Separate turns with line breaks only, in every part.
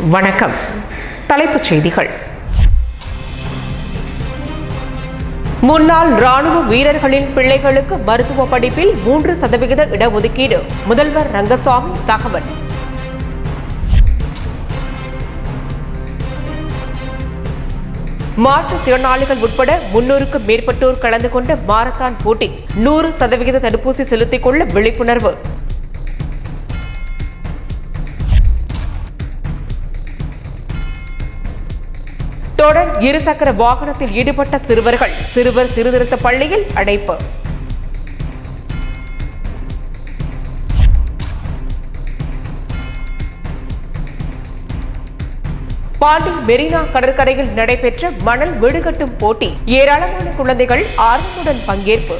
வணக்கம் தலைப்புச் செய்திகள் முன்னாள் ராணுவ வீரர்களின் பிள்ளைகளுக்கு மருத்துவ படிப்பில் மூன்று சதவிகித இடஒதுக்கீடு முதல்வர் ரங்கசாமி தகவல் மாற்றுத்திறனாளிகள் உட்பட முன்னூறுக்கும் மேற்பட்டோர் கலந்து கொண்ட மாரத்தான் போட்டி நூறு சதவிகித தடுப்பூசி செலுத்திக் கொள்ள விழிப்புணர்வு தொடர் இருசக்கர வாகனத்தில் ஈடுபட்ட சிறுவர்கள் சிறுவர் சீர்திருத்த பள்ளியில் அடைப்பு பாண்டி மெரினா கடற்கரையில் நடைபெற்ற மணல் வீடு கட்டும் போட்டி ஏராளமான குழந்தைகள் ஆர்வமுடன் பங்கேற்பு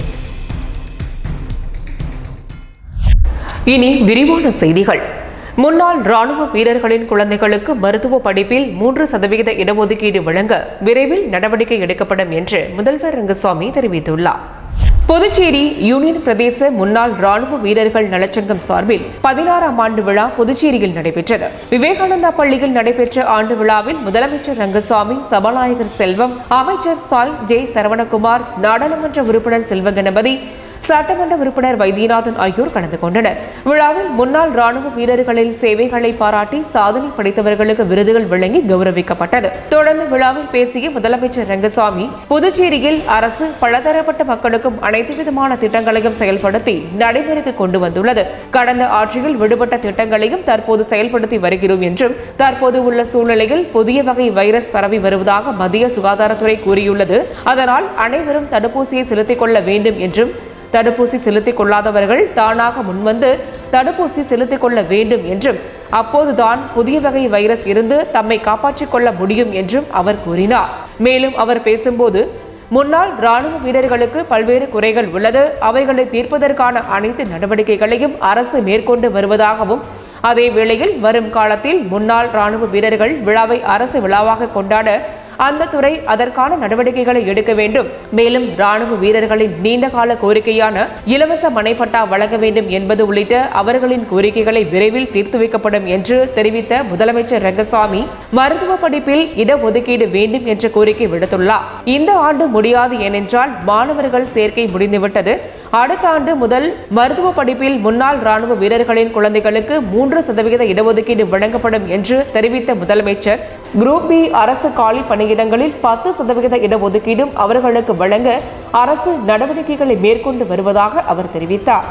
இனி விரிவான செய்திகள் முன்னாள் ராணுவ வீரர்களின் குழந்தைகளுக்கு மருத்துவ படிப்பில் மூன்று சதவிகித இடஒதுக்கீடு வழங்க விரைவில் நடவடிக்கை எடுக்கப்படும் என்று முதல்வர் ரங்கசாமி தெரிவித்துள்ளார் புதுச்சேரி யூனியன் பிரதேச முன்னாள் ராணுவ வீரர்கள் நலச்சங்கம் சார்பில் பதினாறாம் ஆண்டு விழா புதுச்சேரியில் நடைபெற்றது விவேகானந்தா பள்ளியில் நடைபெற்ற ஆண்டு விழாவில் முதலமைச்சர் ரங்கசாமி சபாநாயகர் செல்வம் அமைச்சர் சாய் ஜே சரவணகுமார் நாடாளுமன்ற உறுப்பினர் செல்வ கணபதி சட்டமன்ற உறுப்பினர் வைத்தியநாதன் ஆகியோர் கலந்து கொண்டனர் விழாவில் முன்னாள் ராணுவ வீரர்களின் சேவைகளை பாராட்டி சாதனை படைத்தவர்களுக்கு விருதுகள் வழங்கி கௌரவிக்கப்பட்டது தொடர்ந்து விழாவில் பேசிய முதலமைச்சர் ரங்கசாமி புதுச்சேரியில் அரசு பலதரப்பட்ட மக்களுக்கும் அனைத்து விதமான திட்டங்களையும் செயல்படுத்தி நடைமுறைக்கு கொண்டு வந்துள்ளது கடந்த ஆட்சியில் விடுபட்ட திட்டங்களையும் தற்போது செயல்படுத்தி வருகிறோம் என்றும் தற்போது உள்ள சூழ்நிலையில் புதிய வகை வைரஸ் பரவி வருவதாக மத்திய சுகாதாரத்துறை கூறியுள்ளது அதனால் அனைவரும் தடுப்பூசியை செலுத்திக் கொள்ள வேண்டும் என்றும் தடுப்பூசி செலுத்திக் கொள்ளாதவர்கள் தானாக முன்வந்து தடுப்பூசி செலுத்திக் கொள்ள வேண்டும் என்றும் அப்போதுதான் புதிய வகை வைரஸ் இருந்து தம்மை காப்பாற்றிக் கொள்ள முடியும் என்றும் அவர் கூறினார் மேலும் அவர் பேசும்போது முன்னாள் ராணுவ வீரர்களுக்கு பல்வேறு குறைகள் உள்ளது அவைகளை தீர்ப்பதற்கான அனைத்து நடவடிக்கைகளையும் அரசு மேற்கொண்டு வருவதாகவும் அதே வேளையில் வரும் காலத்தில் முன்னாள் ராணுவ வீரர்கள் விழாவை அரசு விழாவாக கொண்டாட அந்த துறை அதற்கான நடவடிக்கைகளை எடுக்க வேண்டும் மேலும் ராணுவ வீரர்களின் நீண்டகால கோரிக்கையான இலவச மனைப்பட்டா வழங்க வேண்டும் என்பது உள்ளிட்ட அவர்களின் கோரிக்கைகளை விரைவில் தீர்த்து வைக்கப்படும் என்று தெரிவித்த முதலமைச்சர் ரங்கசாமி மருத்துவ படிப்பில் இடஒதுக்கீடு வேண்டும் என்ற கோரிக்கை விடுத்துள்ளார் இந்த ஆண்டு முடியாது ஏனென்றால் மாணவர்கள் சேர்க்கை முடிந்துவிட்டது அடுத்த ஆண்டு முதல் மருத்துவ படிப்பில் முன்னாள் ராணுவ வீரர்களின் குழந்தைகளுக்கு மூன்று சதவிகித இடஒதுக்கீடு வழங்கப்படும் என்று தெரிவித்த முதலமைச்சர் குரூப் பி அரசு காலி பணியிடங்களில் பத்து சதவிகித இடஒதுக்கீடும் அவர்களுக்கு வழங்க அரசு நடவடிக்கைகளை மேற்கொண்டு வருவதாக அவர் தெரிவித்தார்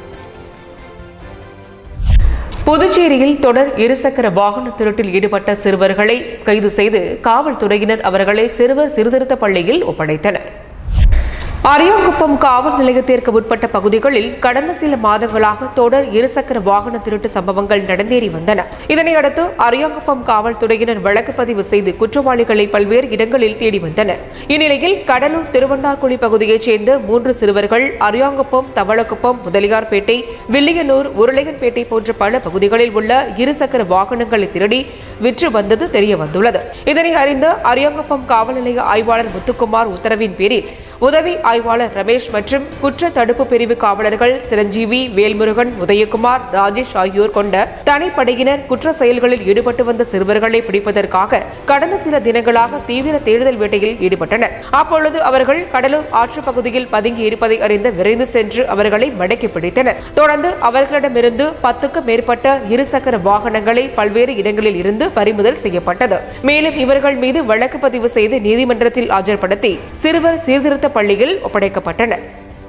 புதுச்சேரியில் தொடர் இருசக்கர வாகன திருட்டில் ஈடுபட்ட சிறுவர்களை கைது செய்து காவல்துறையினர் அவர்களை சிறுவர் சீர்திருத்த பள்ளியில் ஒப்படைத்தனர் அரியாங்குப்பம் காவல் நிலையத்திற்கு உட்பட்ட பகுதிகளில் கடந்த சில மாதங்களாக தொடர் இருசக்கர வாகன திருட்டு சம்பவங்கள் நடந்தேறி வந்தன இதனையடுத்து அரியாங்குப்பம் காவல்துறையினர் வழக்கு பதிவு செய்து குற்றவாளிகளை பல்வேறு இடங்களில் தேடி வந்தனர் இந்நிலையில் கடலூர் திருவண்ணார்குழி பகுதியைச் சேர்ந்த மூன்று சிறுவர்கள் அரியாங்குப்பம் தவளக்குப்பம் முதலியார்பேட்டை வில்லியனூர் உருளையன்பேட்டை போன்ற பல பகுதிகளில் உள்ள இருசக்கர வாகனங்களை திருடி விற்று வந்தது தெரிய வந்துள்ளது இதனை அறிந்த அரியாங்குப்பம் காவல் நிலைய ஆய்வாளர் முத்துக்குமார் உத்தரவின் பேரில் உதவி ஆய்வாளர் ரமேஷ் மற்றும் குற்ற தடுப்பு பிரிவு காவலர்கள் சிரஞ்சீவி வேல்முருகன் உதயகுமார் ராஜேஷ் ஆகியோர் கொண்ட தனிப்படையினர் குற்ற செயல்களில் ஈடுபட்டு வந்த சிறுவர்களை பிடிப்பதற்காக கடந்த சில தினங்களாக தீவிர தேடுதல் வேட்டையில் ஈடுபட்டனர் அப்பொழுது அவர்கள் கடலூர் ஆற்று பகுதியில் பதுங்கி இருப்பதை அறிந்து விரைந்து சென்று அவர்களை மடக்கி பிடித்தனர் தொடர்ந்து அவர்களிடமிருந்து பத்துக்கும் மேற்பட்ட இருசக்கர வாகனங்களை பல்வேறு இடங்களில் இருந்து பறிமுதல் செய்யப்பட்டது மேலும் இவர்கள் மீது வழக்கு பதிவு செய்து நீதிமன்றத்தில் ஆஜர்படுத்தி சிறுவர் சீர்திருத்த பள்ளியில் ஒப்படைக்கப்பட்டனர்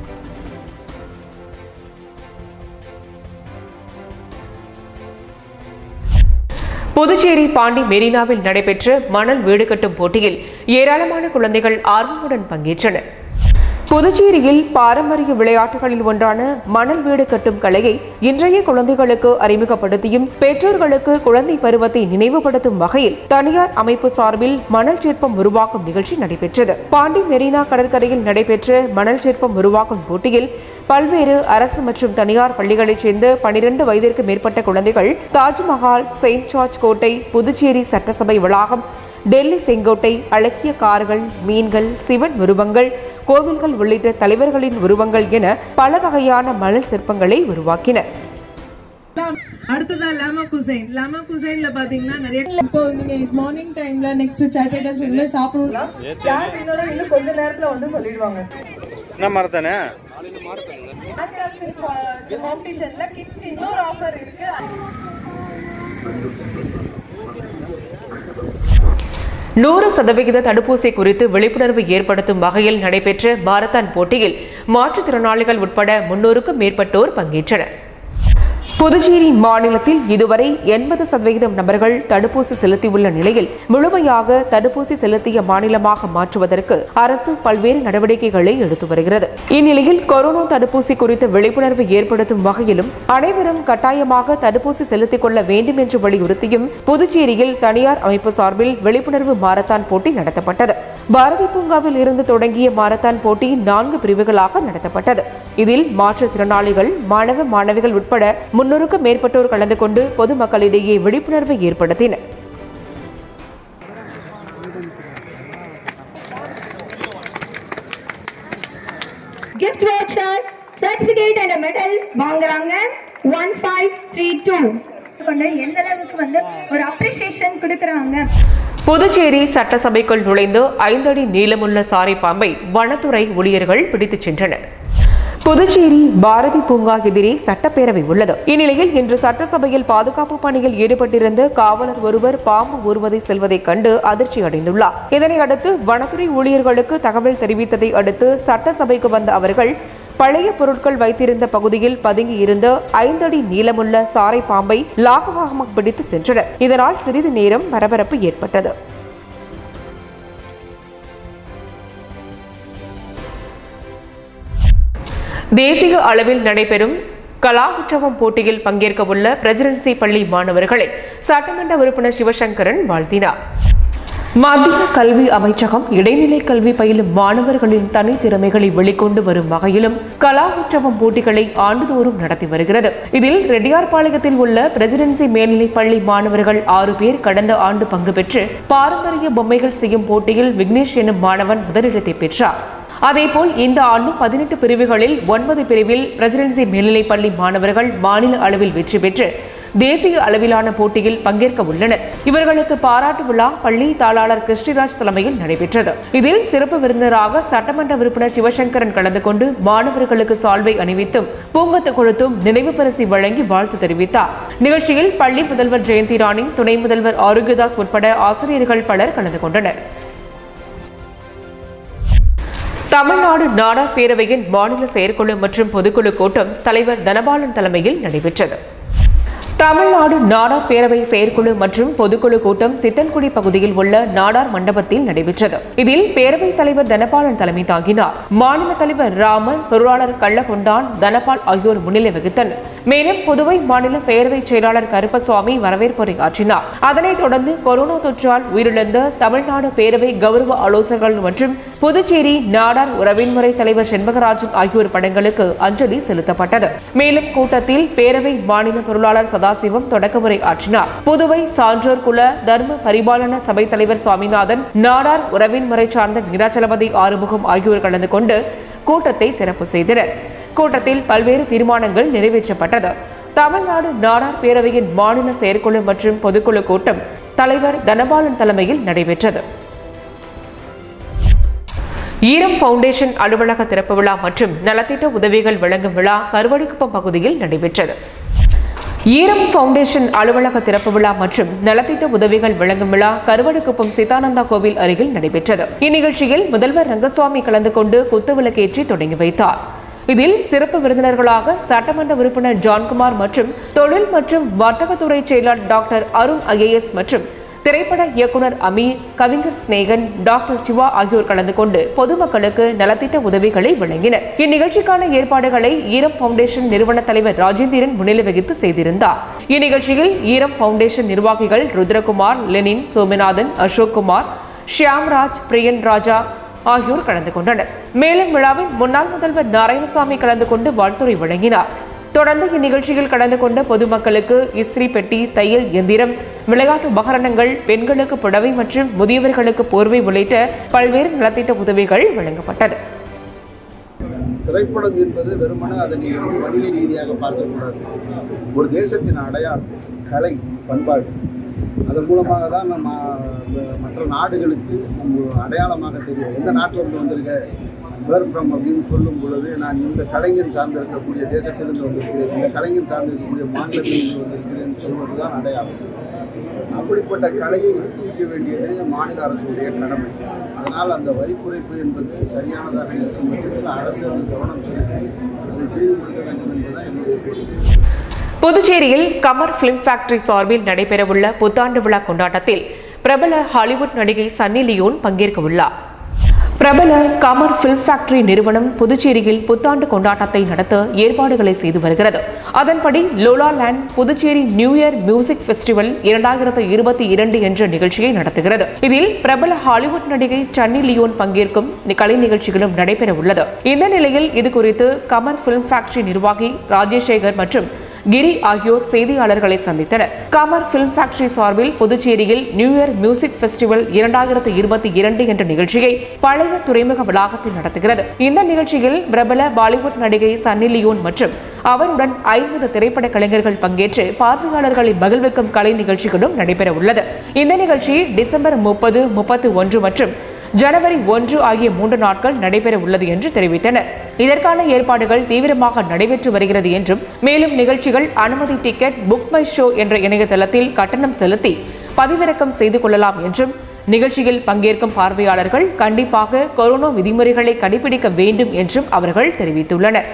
புதுச்சேரி பாண்டி மெரினாவில் நடைபெற்ற மணல் வீடு கட்டும் போட்டியில் ஏராளமான குழந்தைகள் ஆர்வமுடன் பங்கேற்றனர் புதுச்சேரியில் பாரம்பரிய விளையாட்டுகளில் ஒன்றான மணல் வீடு கட்டும் கலையை இன்றைய குழந்தைகளுக்கு அறிமுகப்படுத்தியும் பெற்றோர்களுக்கு குழந்தை பருவத்தை நினைவுபடுத்தும் வகையில் தனியார் அமைப்பு சார்பில் மணல் சிற்பம் உருவாக்கும் நிகழ்ச்சி நடைபெற்றது பாண்டி மெரினா கடற்கரையில் நடைபெற்ற மணல் சிற்பம் உருவாக்கும் போட்டியில் பல்வேறு அரசு மற்றும் தனியார் பள்ளிகளைச் சேர்ந்த பனிரெண்டு வயதிற்கு மேற்பட்ட குழந்தைகள் தாஜ்மஹால் செயின்ட் ஜார்ஜ் கோட்டை புதுச்சேரி சட்டசபை வளாகம் டெல்லி செங்கோட்டை அழகிய கார்கள் மீன்கள் சிவன் உருவங்கள் கோவில்கள் உள்ளிட்ட தலைவர்களின் உருவங்கள் என பல வகையான மணல் சிற்பங்களை உருவாக்கினர்
அடுத்ததா லாமா குசைன் லாமா குசைன்ல பாத்தீங்கன்னா நிறைய இப்போ நீங்க மார்னிங் டைம்ல நெக்ஸ்ட் சாட் ஐட்டம்ஸ் எதுவுமே சாப்பிடலாம் யார் இன்னொரு இன்னும் கொஞ்ச நேரத்துல வந்து சொல்லிடுவாங்க
என்ன மரத்தானே
காம்படிஷன்ல கிட்ஸ் இன்னொரு ஆஃபர் இருக்கு
நூறு சதவிகித தடுப்பூசி குறித்து விழிப்புணர்வு ஏற்படுத்தும் வகையில் நடைபெற்ற மாரத்தான் போட்டியில் மாற்றுத்திறனாளிகள் உட்பட முன்னூறுக்கும் மேற்பட்டோர் பங்கேற்றனர் புதுச்சேரி மாநிலத்தில் இதுவரை எண்பது சதவிகிதம் நபர்கள் தடுப்பூசி செலுத்தியுள்ள நிலையில் முழுமையாக தடுப்பூசி செலுத்திய மாநிலமாக மாற்றுவதற்கு அரசு பல்வேறு நடவடிக்கைகளை எடுத்து வருகிறது இந்நிலையில் கொரோனா தடுப்பூசி குறித்த விழிப்புணர்வு ஏற்படுத்தும் வகையிலும் அனைவரும் கட்டாயமாக தடுப்பூசி செலுத்திக் கொள்ள வேண்டும் என்று வலியுறுத்தியும் புதுச்சேரியில் தனியார் அமைப்பு சார்பில் விழிப்புணர்வு மாரத்தான் போட்டி நடத்தப்பட்டது பாரதி பூங்காவில் இருந்து தொடங்கிய மாரத்தான் போட்டி நான்கு பிரிவுகளாக நடத்தப்பட்டது இதில் மாற்றுத்திறனாளிகள் மாணவ மாணவிகள் உட்பட முன்னூறுக்கும் மேற்பட்டோர் கலந்து கொண்டு பொதுமக்களிடையே விழிப்புணர்வை ஏற்படுத்தினர்
gift voucher, certificate and a medal வாங்குறாங்க ஒன் ஃபைவ் த்ரீ டூ கொண்டு எந்த அளவுக்கு வந்து ஒரு அப்ரிசியேஷன் கொடுக்குறாங்க
புதுச்சேரி சட்டசபைக்குள் நுழைந்து ஐந்தடி நீளமுள்ள சாரை பாம்பை வனத்துறை ஊழியர்கள் பிடித்துச் சென்றனர் புதுச்சேரி பாரதி பூங்கா எதிரே சட்டப்பேரவை உள்ளது இந்நிலையில் இன்று சட்டசபையில் பாதுகாப்பு பணியில் ஈடுபட்டிருந்த காவலர் ஒருவர் பாம்பு ஊர்வதை செல்வதைக் கண்டு அதிர்ச்சி அடைந்துள்ளார் இதனை அடுத்து வனத்துறை ஊழியர்களுக்கு தகவல் தெரிவித்ததை அடுத்து சட்டசபைக்கு வந்த அவர்கள் பழைய பொருட்கள் வைத்திருந்த பகுதியில் பதுங்கி இருந்த ஐந்தடி நீளமுள்ள சாரை பாம்பை லாகவாகமாக பிடித்து சென்றனர் இதனால் சிறிது நேரம் பரபரப்பு ஏற்பட்டது தேசிய அளவில் நடைபெறும் கலா உற்சவம் போட்டியில் பங்கேற்க உள்ள பிரசிடென்சி பள்ளி மாணவர்களை சட்டமன்ற உறுப்பினர் சிவசங்கரன் வாழ்த்தினார் மத்திய கல்வி அமைச்சகம் இடைநிலை கல்வி பயிலும் மாணவர்களின் தனித்திறமைகளை வெளிக்கொண்டு வரும் வகையிலும் கலா உற்சவம் போட்டிகளை ஆண்டுதோறும் நடத்தி வருகிறது இதில் ரெட்டியார்பாளையத்தில் உள்ள பிரசிடென்சி மேல்நிலைப் பள்ளி மாணவர்கள் ஆறு பேர் கடந்த ஆண்டு பங்கு பெற்று பாரம்பரிய பொம்மைகள் செய்யும் போட்டியில் விக்னேஷ் எனும் மாணவன் முதலிடத்தை பெற்றார் அதேபோல் இந்த ஆண்டு பதினெட்டு பிரிவுகளில் ஒன்பது பிரிவில் பிரசிடென்சி மேல்நிலைப் பள்ளி மாணவர்கள் மாநில அளவில் வெற்றி பெற்று தேசிய அளவிலான போட்டியில் பங்கேற்க உள்ளனர் இவர்களுக்கு பாராட்டு விழா பள்ளி தாளாளர் கிருஷ்ணராஜ் தலைமையில் நடைபெற்றது இதில் சிறப்பு விருந்தினராக சட்டமன்ற உறுப்பினர் சிவசங்கரன் கலந்து கொண்டு மாணவர்களுக்கு சால்வை அணிவித்தும் பூங்கத்து கொடுத்தும் நினைவு பரிசு வழங்கி வாழ்த்து தெரிவித்தார் நிகழ்ச்சியில் பள்ளி முதல்வர் ஜெயந்தி ராணி துணை முதல்வர் ஆரோக்கியதாஸ் உட்பட ஆசிரியர்கள் பலர் கலந்து கொண்டனர் தமிழ்நாடு நாடார் பேரவையின் மாநில செயற்குழு மற்றும் பொதுக்குழு கூட்டம் தலைவர் தனபாலன் தலைமையில் நடைபெற்றது தமிழ்நாடு நாடார் பேரவை செயற்குழு மற்றும் பொதுக்குழு கூட்டம் சித்தன்குடி பகுதியில் உள்ள நாடார் மண்டபத்தில் நடைபெற்றது இதில் பேரவைத் தலைவர் தனபாலன் தலைமை தாங்கினார் மாநில தலைவர் ராமன் பொருளாளர் கள்ளகொண்டான் தனபால் ஆகியோர் முன்னிலை வகித்தனர் மேலும் புதுவை மாநில பேரவை செயலாளர் கருப்பசுவாமி வரவேற்புரை ஆற்றினார் அதனைத் தொடர்ந்து கொரோனா தொற்றால் உயிரிழந்த தமிழ்நாடு பேரவை கௌரவ ஆலோசகர்கள் மற்றும் புதுச்சேரி நாடார் உறவின்முறை தலைவர் செண்பகராஜன் ஆகியோர் படங்களுக்கு அஞ்சலி செலுத்தப்பட்டது மேலும் கூட்டத்தில் பேரவை மாநில பொருளாளர் சதாசிவம் தொடக்கமுறை ஆற்றினார் புதுவை சான்றோர் குல தர்ம பரிபாலன சபை தலைவர் சுவாமிநாதன் நாடார் உறவின் முறை சார்ந்த வீராச்சலபதி ஆறுமுகம் ஆகியோர் கலந்து கொண்டு கூட்டத்தை சிறப்பு செய்தனர் கூட்டத்தில் பல்வேறு தீர்மானங்கள் நிறைவேற்றப்பட்டது தமிழ்நாடு நாடார் பேரவையின் மாநில செயற்குழு மற்றும் பொதுக்குழு கூட்டம் தலைவர் தனபாலன் தலைமையில் நடைபெற்றது ஈரம் ஃபவுண்டேஷன் அலுவலக திறப்பு விழா மற்றும் நலத்திட்ட உதவிகள் வழங்கும் விழா கருவடிக்குப்பம் பகுதியில் நடைபெற்றது ஈரம் ஃபவுண்டேஷன் அலுவலக திறப்பு விழா மற்றும் நலத்திட்ட உதவிகள் வழங்கும் விழா கருவடுக்குப்பம் சிதானந்தா கோவில் அருகில் நடைபெற்றது இந்நிகழ்ச்சியில் முதல்வர் ரங்கசுவாமி கலந்து கொண்டு குத்துவிளக்கேற்றி தொடங்கி வைத்தார் இதில் சிறப்பு விருந்தினர்களாக சட்டமன்ற உறுப்பினர் ஜான்குமார் மற்றும் தொழில் மற்றும் வர்த்தகத்துறை செயலர் டாக்டர் அருண் ஐஏஎஸ் மற்றும் திரைப்பட இயக்குனர் அமீர் கவிஞர் ஸ்நேகன் டாக்டர் சிவா ஆகியோர் கலந்து கொண்டு பொதுமக்களுக்கு நலத்திட்ட உதவிகளை வழங்கினர் இந்நிகழ்ச்சிக்கான ஏற்பாடுகளை ஈரம் ஃபவுண்டேஷன் நிறுவன தலைவர் ராஜேந்திரன் முன்னிலை வகித்து செய்திருந்தார் இந்நிகழ்ச்சியில் ஈரம் ஃபவுண்டேஷன் நிர்வாகிகள் ருத்ரகுமார் லெனின் சோமநாதன் அசோக் குமார் ஷியாம்ராஜ் பிரியன் ராஜா ஆகியோர் கலந்து கொண்டனர் மேலும் விழாவில் முன்னாள் முதல்வர் நாராயணசாமி கலந்து கொண்டு வாழ்த்துரை வழங்கினார் தொடர்ந்து இந்நிகழ்ச்சியில் கலந்து கொண்ட பொதுமக்களுக்கு இஸ்திரி பெட்டி தையல் எந்திரம் விளையாட்டு உபகரணங்கள் பெண்களுக்கு புடவை மற்றும் முதியவர்களுக்கு போர்வை உள்ளிட்ட பல்வேறு நலத்திட்ட உதவிகள் வழங்கப்பட்டது
திரைப்படம் என்பது வெறுமனே அதை நீங்கள் வந்து வணிக ரீதியாக பார்க்கக்கூடாது ஒரு தேசத்தின் அடையாளம் கலை பண்பாடு அதன் மூலமாக தான் நம்ம அஹ், மற்ற நாடுகளுக்கு நம்ம அடையாளமாக தெரியும் எந்த நாட்டில் இருந்து வந்திருக்க வேர் ஃப்ரம் அப்படின்னு சொல்லும் பொழுது நான் இந்த கலைஞன் சார்ந்திருக்கக்கூடிய தேசத்திலிருந்து வந்திருக்கிறேன் இந்த கலைஞன் சார்ந்திருக்கக்கூடிய மாநிலத்திலிருந்து வந்திருக்கிறேன் சொல்வது தான் அடையாளம் அப்படிப்பட்ட கலையை ஊக்குவிக்க வேண்டியது மாநில அரசுடைய கடமை அதனால் அந்த வரி குறைப்பு என்பது சரியானதாக இருக்கும் பட்சத்தில் அரசு அதில் கவனம் செலுத்தி அதை செய்து கொடுக்க வேண்டும் என்பதுதான் என்னுடைய கோரிக்கை
புதுச்சேரியில் கமர் பிலிம் ஃபேக்டரி சார்பில் நடைபெறவுள்ள புத்தாண்டு விழா கொண்டாட்டத்தில் பிரபல ஹாலிவுட் நடிகை சன்னி லியோன் பங்கேற்க உள்ளார் பிரபல கமர் பிலிம் ஃபேக்டரி நிறுவனம் புதுச்சேரியில் புத்தாண்டு கொண்டாட்டத்தை நடத்த ஏற்பாடுகளை செய்து வருகிறது அதன்படி Lola land Puducherry new year music festival இரண்டாயிரத்து இருபத்தி இரண்டு என்ற நிகழ்ச்சியை நடத்துகிறது இதில் பிரபல ஹாலிவுட் நடிகை சன்னி லியோன் பங்கேற்கும் கலை நிகழ்ச்சிகளும் நடைபெற உள்ளது இந்த நிலையில் இது குறித்து கமர் பிலிம் ஃபேக்டரி நிர்வாகி ராஜேஷேகர் மற்றும் கிரி ஆகியோர் செய்தியாளர்களை சந்தித்தனர் கமர் பிலிம் ஃபேக்டரி சார்பில் புதுச்சேரியில் நியூ இயர் மியூசிக் ஃபெஸ்டிவல் இரண்டாயிரத்து இருபத்தி இரண்டு என்ற நிகழ்ச்சியை பழைய துறைமுக வளாகத்தில் நடத்துகிறது இந்த நிகழ்ச்சியில் பிரபல பாலிவுட் நடிகை சன்னி லியோன் மற்றும் அவருடன் ஐம்பது திரைப்பட கலைஞர்கள் பங்கேற்று பார்வையாளர்களை மகிழ்விக்கும் கலை நிகழ்ச்சிகளும் நடைபெற உள்ளது இந்த நிகழ்ச்சி டிசம்பர் முப்பது முப்பத்தி ஒன்று மற்றும் ஜனவரி ஒன்று ஆகிய மூன்று நாட்கள் நடைபெற உள்ளது என்று தெரிவித்தனர் இதற்கான ஏற்பாடுகள் தீவிரமாக நடைபெற்று வருகிறது என்றும் மேலும் நிகழ்ச்சிகள் அனுமதி டிக்கெட் புக் மை ஷோ என்ற இணையதளத்தில் கட்டணம் செலுத்தி பதிவிறக்கம் செய்து கொள்ளலாம் என்றும் நிகழ்ச்சியில் பங்கேற்கும் பார்வையாளர்கள் கண்டிப்பாக கொரோனா விதிமுறைகளை கடைபிடிக்க வேண்டும் என்றும் அவர்கள் தெரிவித்துள்ளனர்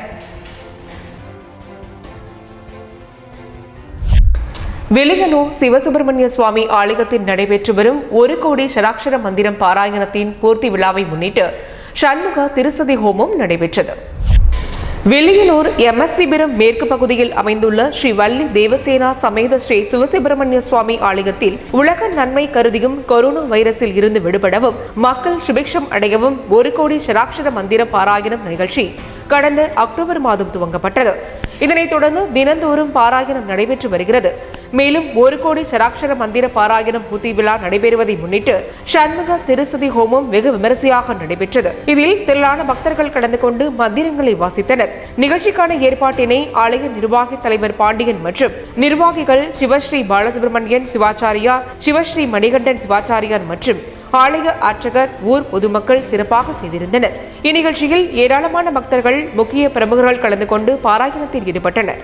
வில்லியனூர் சிவசுப்பிரமணிய சுவாமி ஆலயத்தில் நடைபெற்று வரும் ஒரு கோடி ஷடாக்ஷர மந்திரம் பாராயணத்தின் பூர்த்தி விழாவை முன்னிட்டு சண்முக திருசதி ஹோமம் நடைபெற்றது வில்லியனூர் எம்எஸ்விபுரம் மேற்கு பகுதியில் அமைந்துள்ள ஸ்ரீ வள்ளி தேவசேனா சமேத ஸ்ரீ சிவசுப்பிரமணிய சுவாமி ஆலயத்தில் உலக நன்மை கருதியும் கொரோனா வைரஸில் இருந்து விடுபடவும் மக்கள் சுபிக்ஷம் அடையவும் ஒரு கோடி ஷடாக்ஷர மந்திர பாராயணம் நிகழ்ச்சி கடந்த அக்டோபர் மாதம் துவங்கப்பட்டது இதனைத் தொடர்ந்து தினந்தோறும் பாராயணம் நடைபெற்று வருகிறது மேலும் ஒரு கோடி சராட்சர மந்திர பாராயணம் பூர்த்தி விழா நடைபெறுவதை முன்னிட்டு சண்முக திருசதி ஹோமம் வெகு விமரிசையாக நடைபெற்றது இதில் திரளான பக்தர்கள் கலந்து கொண்டு மந்திரங்களை வாசித்தனர் நிகழ்ச்சிக்கான ஏற்பாட்டினை ஆலய நிர்வாகி தலைவர் பாண்டியன் மற்றும் நிர்வாகிகள் சிவஸ்ரீ பாலசுப்ரமணியன் சிவாச்சாரியார் சிவஸ்ரீ மணிகண்டன் சிவாச்சாரியார் மற்றும் ஆலய அர்ச்சகர் ஊர் பொதுமக்கள் சிறப்பாக செய்திருந்தனர் இந்நிகழ்ச்சியில் ஏராளமான பக்தர்கள் முக்கிய பிரமுகர்கள் கலந்து கொண்டு பாராயணத்தில் ஈடுபட்டனர்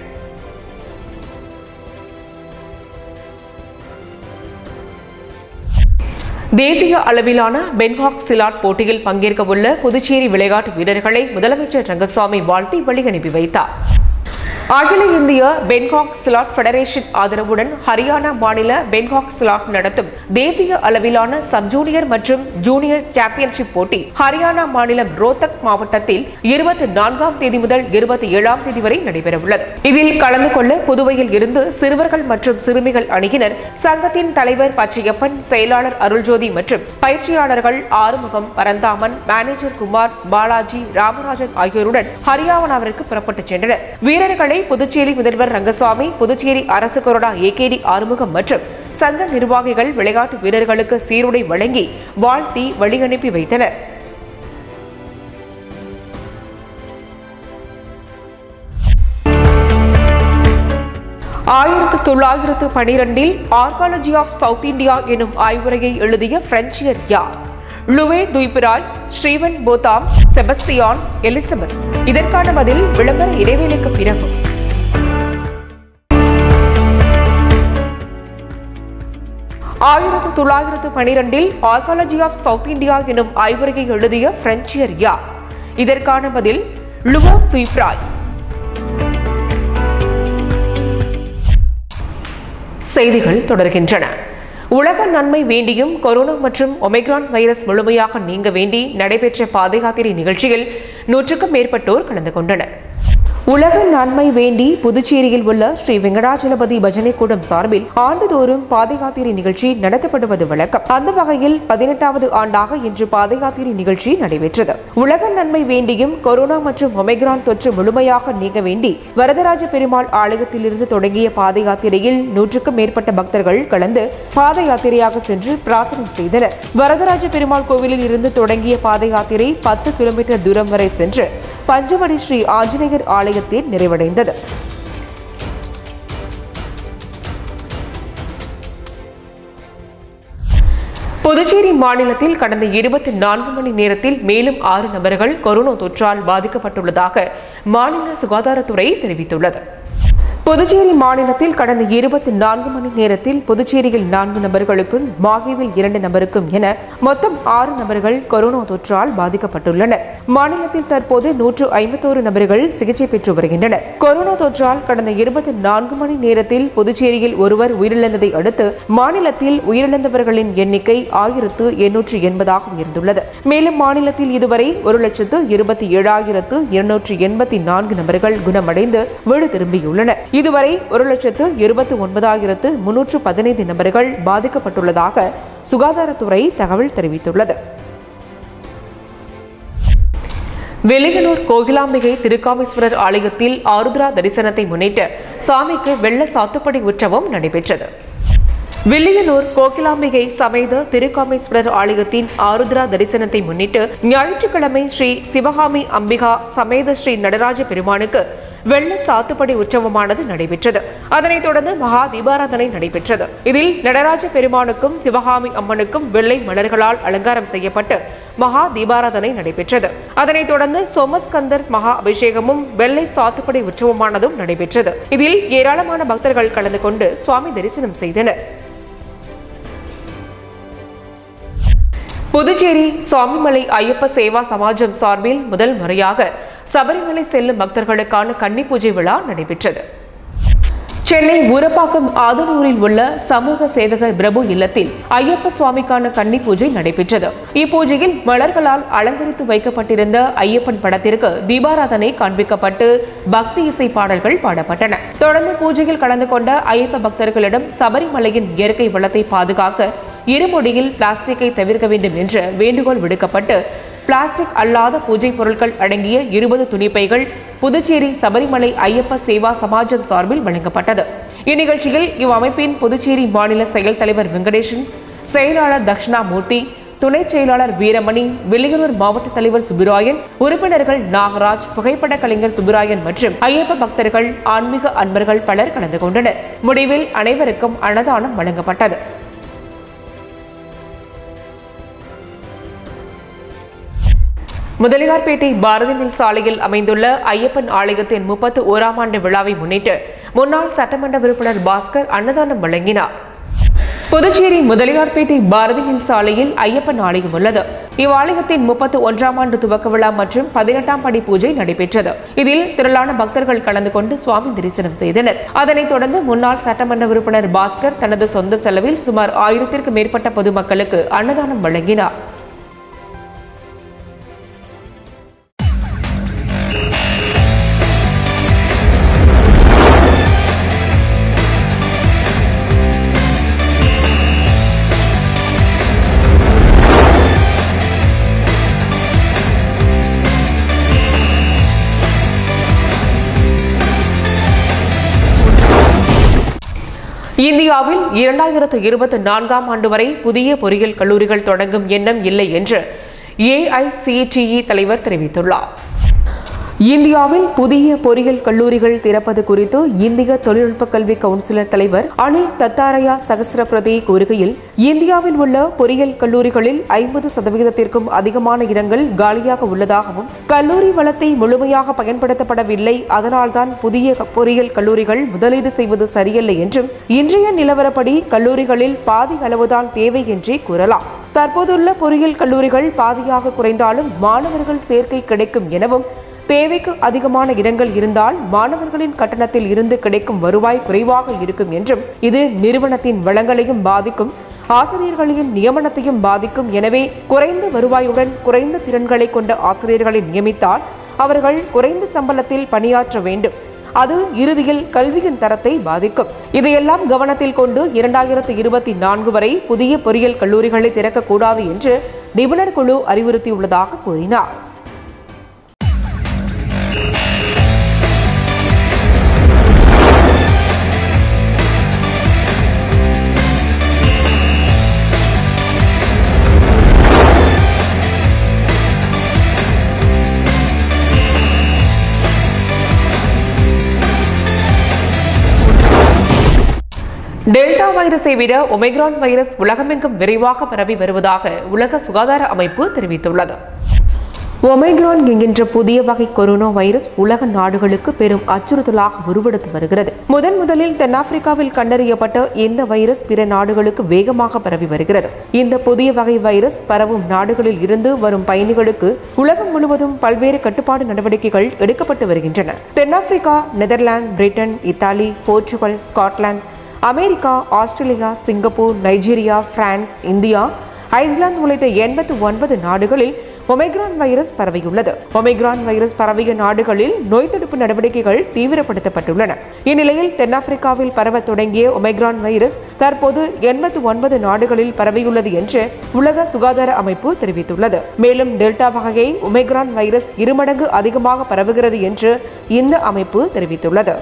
தேசிய அளவிலான பென்ஹாக் சிலாட் போட்டியில் பங்கேற்க உள்ள புதுச்சேரி விளையாட்டு வீரர்களை முதலமைச்சர் ரங்கசாமி வாழ்த்தி வழி அனுப்பி வைத்தார் அகில இந்திய பென்காக் ஸ்லாட் ஃபெடரேஷன் ஆதரவுடன் ஹரியானா மாநில பென்காக் ஸ்லாட் நடத்தும் தேசிய அளவிலான சப் ஜூனியர் மற்றும் ஜூனியர் சாம்பியன்ஷிப் போட்டி ஹரியானா மாநிலம் ரோத்தக் மாவட்டத்தில் இருபத்தி நான்காம் தேதி முதல் இருபத்தி ஏழாம் தேதி வரை நடைபெறவுள்ளது இதில் கலந்து கொள்ள புதுவையில் இருந்து சிறுவர்கள் மற்றும் சிறுமிகள் அணியினர் சங்கத்தின் தலைவர் பச்சையப்பன் செயலாளர் அருள்ஜோதி மற்றும் பயிற்சியாளர்கள் ஆறுமுகம் பரந்தாமன் மேனேஜர் குமார் பாலாஜி ராமராஜன் ஆகியோருடன் ஹரியானாவிற்கு புறப்பட்டுச் சென்றனர் வீரர்களை புதுச்சேரி முதல்வர் ரங்கசாமி புதுச்சேரி அரசு கொறடா ஏகேடி ஆறுமுகம் மற்றும் சங்க நிர்வாகிகள் விளையாட்டு வீரர்களுக்கு சீருடை வழங்கி வாழ்த்தி வழியனுப்பி வைத்தனர் ஆயிரத்து தொள்ளாயிரத்து பனிரெண்டில் ஆர்காலஜி ஆஃப் சவுத் இந்தியா எனும் ஆய்வுரையை எழுதிய பிரெஞ்சியர் யார் லுவே துய்பிராய் ஸ்ரீவன் போதாம் செபஸ்தியான் எலிசபெத் இதற்கான பதில் விளம்பர இடைவேளைக்கு பிறகு ஆயிரத்து தொள்ளாயிரத்து பனிரெண்டில் ஆர்காலஜி ஆஃப் சவுத் இந்தியா எனும் ஆய்வுரையை எழுதிய பிரெஞ்சியர் யார் இதற்கான பதில் லுவோ துய்ப்ராய் செய்திகள் தொடர்கின்றன உலக நன்மை வேண்டியும் கொரோனா மற்றும் ஒமைக்ரான் வைரஸ் முழுமையாக நீங்க வேண்டி நடைபெற்ற பாத யாத்திரை நிகழ்ச்சியில் நூற்றுக்கும் மேற்பட்டோர் கலந்து கொண்டனர் உலக நன்மை வேண்டி புதுச்சேரியில் உள்ள ஸ்ரீ வெங்கடாச்சலபதி பஜனை கூடம் சார்பில் ஆண்டுதோறும் பாத யாத்திரை நிகழ்ச்சி நடத்தப்படுவது வழக்கம் அந்த வகையில் பதினெட்டாவது ஆண்டாக இன்று பாத யாத்திரை நிகழ்ச்சி நடைபெற்றது உலக நன்மை வேண்டியும் கொரோனா மற்றும் ஒமைக்ரான் தொற்று முழுமையாக நீங்க வேண்டி வரதராஜ பெருமாள் ஆலயத்திலிருந்து தொடங்கிய பாத யாத்திரையில் நூற்றுக்கும் மேற்பட்ட பக்தர்கள் கலந்து பாத யாத்திரையாக சென்று பிரார்த்தனை செய்தனர் வரதராஜ பெருமாள் கோவிலில் இருந்து தொடங்கிய பாத யாத்திரை பத்து கிலோமீட்டர் தூரம் வரை சென்று பஞ்சவடி ஸ்ரீ ஆஞ்சநேயர் ஆலயத்தில் நிறைவடைந்தது புதுச்சேரி மாநிலத்தில் கடந்த இருபத்தி நான்கு மணி நேரத்தில் மேலும் ஆறு நபர்கள் கொரோனா தொற்றால் பாதிக்கப்பட்டுள்ளதாக மாநில சுகாதாரத்துறை தெரிவித்துள்ளது புதுச்சேரி மாநிலத்தில் கடந்த இருபத்தி நான்கு மணி நேரத்தில் புதுச்சேரியில் நான்கு நபர்களுக்கும் மாகேவில் இரண்டு நபருக்கும் என மொத்தம் ஆறு நபர்கள் கொரோனா தொற்றால் பாதிக்கப்பட்டுள்ளனர் மாநிலத்தில் தற்போது நூற்று ஐம்பத்தோரு நபர்கள் சிகிச்சை பெற்று வருகின்றனர் கொரோனா தொற்றால் கடந்த இருபத்தி நான்கு மணி நேரத்தில் புதுச்சேரியில் ஒருவர் உயிரிழந்ததை அடுத்து மாநிலத்தில் உயிரிழந்தவர்களின் எண்ணிக்கை ஆயிரத்து எண்ணூற்று எண்பதாக உயர்ந்துள்ளது மேலும் மாநிலத்தில் இதுவரை ஒரு லட்சத்து இருபத்தி ஏழாயிரத்து இருநூற்று எண்பத்தி நான்கு நபர்கள் குணமடைந்து வீடு திரும்பியுள்ளனர் இதுவரை ஒரு லட்சத்து இருபத்தி ஒன்பதாயிரத்து முன்னூற்று பதினைந்து நபர்கள் பாதிக்கப்பட்டுள்ளதாக சுகாதாரத்துறை தகவல் தெரிவித்துள்ளது வெளியனூர் கோகிலாம்பிகை திருக்காமேஸ்வரர் ஆலயத்தில் ஆருத்ரா தரிசனத்தை முன்னிட்டு சாமிக்கு வெள்ள சாத்துப்படி உற்சவம் நடைபெற்றது வில்லியனூர் கோகிலாம்பிகை சமேத திருக்காமேஸ்வரர் ஆலயத்தின் ஆருத்ரா தரிசனத்தை முன்னிட்டு ஞாயிற்றுக்கிழமை ஸ்ரீ சிவகாமி அம்பிகா சமேத ஸ்ரீ நடராஜ பெருமானுக்கு வெள்ள சாத்துப்படி உற்சவமானது நடைபெற்றது அதனைத் தொடர்ந்து மகா தீபாராதனை நடைபெற்றது இதில் நடராஜ பெருமானுக்கும் சிவகாமி அம்மனுக்கும் வெள்ளை மலர்களால் அலங்காரம் செய்யப்பட்டு மகா தீபாராதனை நடைபெற்றது அதனைத் தொடர்ந்து சோமஸ்கந்தர் மகா அபிஷேகமும் வெள்ளை சாத்துப்படி உற்சவமானதும் நடைபெற்றது இதில் ஏராளமான பக்தர்கள் கலந்து கொண்டு சுவாமி தரிசனம் செய்தனர் புதுச்சேரி சுவாமிமலை ஐயப்ப சேவா சமாஜம் சார்பில் முதல் முறையாக சபரிமலை செல்லும் பக்தர்களுக்கான கன்னி பூஜை விழா நடைபெற்றது சென்னை ஊரப்பாக்கம் ஆதனூரில் உள்ள சமூக சேவகர் பிரபு இல்லத்தில் ஐயப்ப சுவாமிக்கான கன்னி பூஜை நடைபெற்றது இப்பூஜையில் மலர்களால் அலங்கரித்து வைக்கப்பட்டிருந்த ஐயப்பன் படத்திற்கு தீபாராதனை காண்பிக்கப்பட்டு பக்தி இசை பாடல்கள் பாடப்பட்டன தொடர்ந்து பூஜையில் கலந்து கொண்ட ஐயப்ப பக்தர்களிடம் சபரிமலையின் இயற்கை வளத்தை பாதுகாக்க இருமொழியில் பிளாஸ்டிக்கை தவிர்க்க வேண்டும் என்று வேண்டுகோள் விடுக்கப்பட்டு பிளாஸ்டிக் அல்லாத பூஜை பொருட்கள் அடங்கிய இருபது துணிப்பைகள் புதுச்சேரி சபரிமலை ஐயப்ப சேவா சமாஜம் சார்பில் வழங்கப்பட்டது இந்நிகழ்ச்சியில் இவ்வமைப்பின் புதுச்சேரி மாநில செயல் தலைவர் வெங்கடேசன் செயலாளர் தக்ஷணாமூர்த்தி துணை செயலாளர் வீரமணி வில்லியனூர் மாவட்ட தலைவர் சுப்பிராயன் உறுப்பினர்கள் நாகராஜ் புகைப்பட கலைஞர் சுப்பிராயன் மற்றும் ஐயப்ப பக்தர்கள் ஆன்மீக அன்பர்கள் பலர் கலந்து கொண்டனர் முடிவில் அனைவருக்கும் அன்னதானம் வழங்கப்பட்டது முதலியார்பேட்டை பாரதி மில் சாலையில் அமைந்துள்ள ஐயப்பன் ஆலயத்தின் முப்பத்து ஓராம் ஆண்டு விழாவை முன்னிட்டு முன்னாள் சட்டமன்ற உறுப்பினர் பாஸ்கர் அன்னதானம் வழங்கினார் புதுச்சேரி முதலியார்பேட்டை பாரதி மில் சாலையில் ஐயப்பன் ஆலயம் உள்ளது இவ்வாலயத்தின் முப்பத்து ஒன்றாம் ஆண்டு துவக்க விழா மற்றும் பதினெட்டாம் படி பூஜை நடைபெற்றது இதில் திரளான பக்தர்கள் கலந்து கொண்டு சுவாமி தரிசனம் செய்தனர் அதனைத் தொடர்ந்து முன்னாள் சட்டமன்ற உறுப்பினர் பாஸ்கர் தனது சொந்த செலவில் சுமார் ஆயிரத்திற்கும் மேற்பட்ட பொதுமக்களுக்கு அன்னதானம் வழங்கினார் இந்தியாவில் இரண்டாயிரத்து இருபத்தி நான்காம் ஆண்டு வரை புதிய பொறியியல் கல்லூரிகள் தொடங்கும் எண்ணம் இல்லை என்று ஏஐசிடிஇ தலைவர் தெரிவித்துள்ளார் இந்தியாவில் புதிய பொறியியல் கல்லூரிகள் திறப்பது குறித்து இந்திய தொழில்நுட்ப கல்வி கவுன்சிலர் தலைவர் அனில் தத்தாரையா சகசிரபிரதி கூறுகையில் இந்தியாவில் உள்ள பொறியியல் கல்லூரிகளில் ஐம்பது சதவீதத்திற்கும் அதிகமான இடங்கள் காலியாக உள்ளதாகவும் கல்லூரி வளத்தை முழுமையாக பயன்படுத்தப்படவில்லை அதனால்தான் புதிய பொறியியல் கல்லூரிகள் முதலீடு செய்வது சரியல்ல என்றும் இன்றைய நிலவரப்படி கல்லூரிகளில் பாதி அளவுதான் தேவை என்றே கூறலாம் தற்போதுள்ள பொறியியல் கல்லூரிகள் பாதியாக குறைந்தாலும் மாணவர்கள் சேர்க்கை கிடைக்கும் எனவும் தேவைக்கு அதிகமான இடங்கள் இருந்தால் மாணவர்களின் கட்டணத்தில் இருந்து கிடைக்கும் வருவாய் குறைவாக இருக்கும் என்றும் இது நிறுவனத்தின் வளங்களையும் பாதிக்கும் ஆசிரியர்களின் நியமனத்தையும் பாதிக்கும் எனவே குறைந்த வருவாயுடன் குறைந்த திறன்களை கொண்ட ஆசிரியர்களை நியமித்தால் அவர்கள் குறைந்த சம்பளத்தில் பணியாற்ற வேண்டும் அது இறுதியில் கல்வியின் தரத்தை பாதிக்கும் இதையெல்லாம் கவனத்தில் கொண்டு இரண்டாயிரத்து இருபத்தி நான்கு வரை புதிய பொறியியல் கல்லூரிகளை திறக்கக்கூடாது என்று நிபுணர் குழு அறிவுறுத்தியுள்ளதாக கூறினார் டெல்டா வைரஸை விட ஒமைக்ரான் வைரஸ் உலகமெங்கும் விரைவாக பரவி வருவதாக உலக சுகாதார அமைப்பு தெரிவித்துள்ளது ஒமைக்ரான் என்கின்ற புதிய வகை கொரோனா வைரஸ் உலக நாடுகளுக்கு பெரும் அச்சுறுத்தலாக உருவெடுத்து வருகிறது முதன் முதலில் தென்னாப்பிரிக்காவில் கண்டறியப்பட்ட இந்த வைரஸ் பிற நாடுகளுக்கு வேகமாக பரவி வருகிறது இந்த புதிய வகை வைரஸ் பரவும் நாடுகளில் இருந்து வரும் பயணிகளுக்கு உலகம் முழுவதும் பல்வேறு கட்டுப்பாடு நடவடிக்கைகள் எடுக்கப்பட்டு வருகின்றன தென்னாப்பிரிக்கா Netherlands Britain Italy Portugal Scotland America Australia Singapore Nigeria France India Iceland உள்ளிட்ட எண்பத்து ஒன்பது நாடுகளில் ஒமைக்ரான் வைரஸ் பரவியுள்ளது ஒமைக்ரான் வைரஸ் பரவிய நாடுகளில் நோய் தடுப்பு நடவடிக்கைகள் தீவிரப்படுத்தப்பட்டுள்ளன இந்நிலையில் தென்னாப்பிரிக்காவில் பரவ தொடங்கிய ஒமைக்ரான் வைரஸ் தற்போது எண்பத்து ஒன்பது நாடுகளில் பரவியுள்ளது என்று உலக சுகாதார அமைப்பு தெரிவித்துள்ளது மேலும் டெல்டா வகையை ஒமைக்ரான் வைரஸ் இருமடங்கு அதிகமாக பரவுகிறது என்று இந்த அமைப்பு தெரிவித்துள்ளது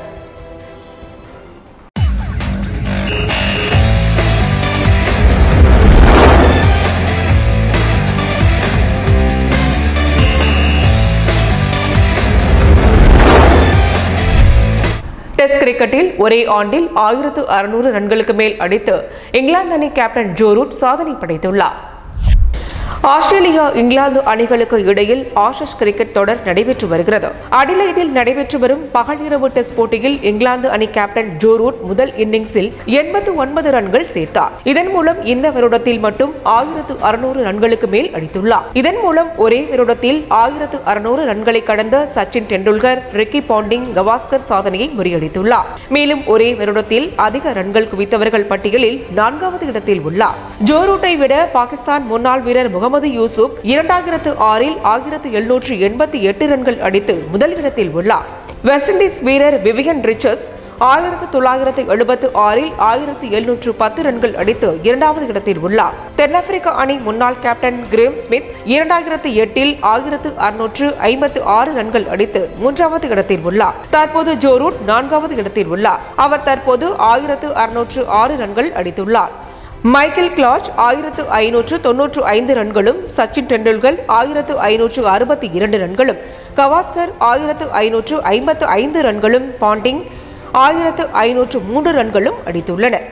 டெஸ்ட் கிரிக்கெட்டில் ஒரே ஆண்டில் ஆயிரத்து அறுநூறு ரன்களுக்கு மேல் அடித்து இங்கிலாந்து அணி கேப்டன் ஜோ ரூட் சாதனை படைத்துள்ளார் ஆஸ்திரேலியா இங்கிலாந்து அணிகளுக்கு இடையில் ஆஷஸ் கிரிக்கெட் தொடர் நடைபெற்று வருகிறது அடிலைடில் நடைபெற்று வரும் பகல் இரவு டெஸ்ட் போட்டியில் இங்கிலாந்து அணி கேப்டன் ஜோ ரூட் முதல் இன்னிங்ஸில் எண்பத்து ஒன்பது ரன்கள் சேர்த்தார் இதன் மூலம் இந்த வருடத்தில் மட்டும் ஆயிரத்து அறுநூறு ரன்களுக்கு மேல் அடித்துள்ளார் இதன் மூலம் ஒரே வருடத்தில் ஆயிரத்து அறுநூறு ரன்களை கடந்த சச்சின் டெண்டுல்கர் ரிக்கி பாண்டிங் கவாஸ்கர் சாதனையை முறியடித்துள்ளார் மேலும் ஒரே வருடத்தில் அதிக ரன்கள் குவித்தவர்கள் பட்டியலில் நான்காவது இடத்தில் உள்ளார் ஜோ ரூட்டை விட பாகிஸ்தான் முன்னாள் வீரர் முகமது யூசுப் இரண்டாயிரத்து ஆறில் ஆயிரத்து எழுநூற்று எண்பத்தி எட்டு ரன்கள் அடித்து முதல் இடத்தில் உள்ளார் வெஸ்ட் இண்டீஸ் வீரர் விவியன் ரிச்சர்ஸ் ஆயிரத்து தொள்ளாயிரத்து எழுபத்து ஆறில் ஆயிரத்து எழுநூற்று பத்து ரன்கள் அடித்து இரண்டாவது இடத்தில் உள்ளார் தென்னாப்பிரிக்க அணி முன்னாள் கேப்டன் கிரேம் ஸ்மித் இரண்டாயிரத்து எட்டில் ஆயிரத்து அறுநூற்று ஐம்பத்து ஆறு ரன்கள் அடித்து மூன்றாவது இடத்தில் உள்ளார் தற்போது ஜோரூட் நான்காவது இடத்தில் உள்ளார் அவர் தற்போது ஆயிரத்து அறுநூற்று ஆறு ரன்கள் அடித்துள்ளார் மைக்கேல் கிளாச் ஆயிரத்து ஐநூற்று தொன்னூற்று ஐந்து ரன்களும் சச்சின் டெண்டுல்கர் ஆயிரத்து ஐநூற்று அறுபத்தி இரண்டு ரன்களும் கவாஸ்கர் ஆயிரத்து ஐநூற்று ஐம்பத்து ஐந்து ரன்களும் பாண்டிங் ஆயிரத்து ஐநூற்று மூன்று ரன்களும் அடித்துள்ளனர்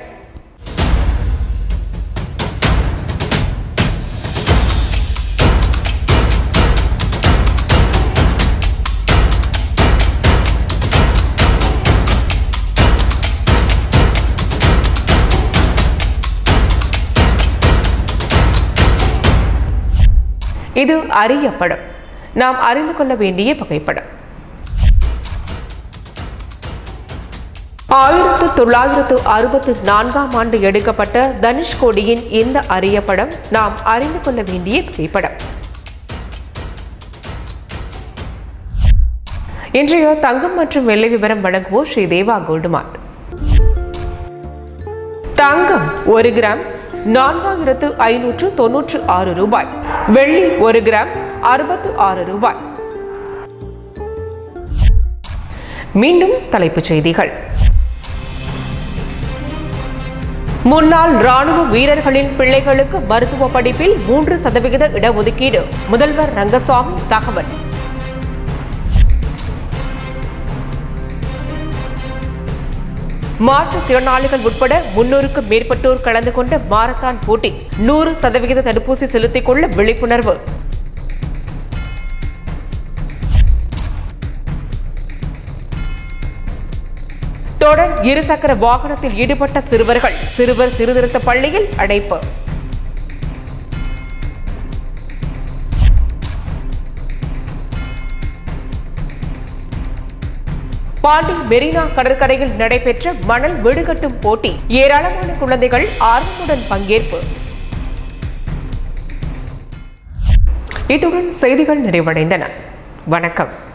இது அரிய படம் நாம் அறிந்து கொள்ள வேண்டிய புகைப்படம் ஆயிரத்து தொள்ளாயிரத்து அறுபத்து நான்காம் ஆண்டு எடுக்கப்பட்ட தனுஷ்கோடியின் இந்த அரிய படம் நாம் அறிந்து கொள்ள வேண்டிய புகைப்படம் இன்றைய தங்கம் மற்றும் வெள்ளை விவரம் வழங்குவோர் ஸ்ரீ தேவா கோல்டுமார்ட் தங்கம் ஒரு கிராம் நான்காயிரத்து ஐநூற்று தொன்னூற்று ஆறு ரூபாய் வெள்ளி ஒரு கிராம் அறுபத்து ஆறு ரூபாய் மீண்டும் தலைப்புச் செய்திகள் முன்னாள் ராணுவ வீரர்களின் பிள்ளைகளுக்கு மருத்துவ படிப்பில் மூன்று சதவிகித இடஒதுக்கீடு முதல்வர் ரங்கசாமி தகவல் மாற்றுத்திறனாளிகள் உட்பட முன்னூறுக்கும் மேற்பட்டோர் கலந்து கொண்ட மாரத்தான் போட்டி நூறு சதவிகித தடுப்பூசி செலுத்திக் கொள்ள விழிப்புணர்வு தொடர் இருசக்கர வாகனத்தில் ஈடுபட்ட சிறுவர்கள் சிறுவர் சீர்திருத்த பள்ளியில் அடைப்பு பாண்டி மெரினா கடற்கரையில் நடைபெற்ற மணல் வீடுகட்டும் போட்டி ஏராளமான குழந்தைகள் ஆர்வமுடன் பங்கேற்பு இத்துடன் செய்திகள் நிறைவடைந்தன வணக்கம்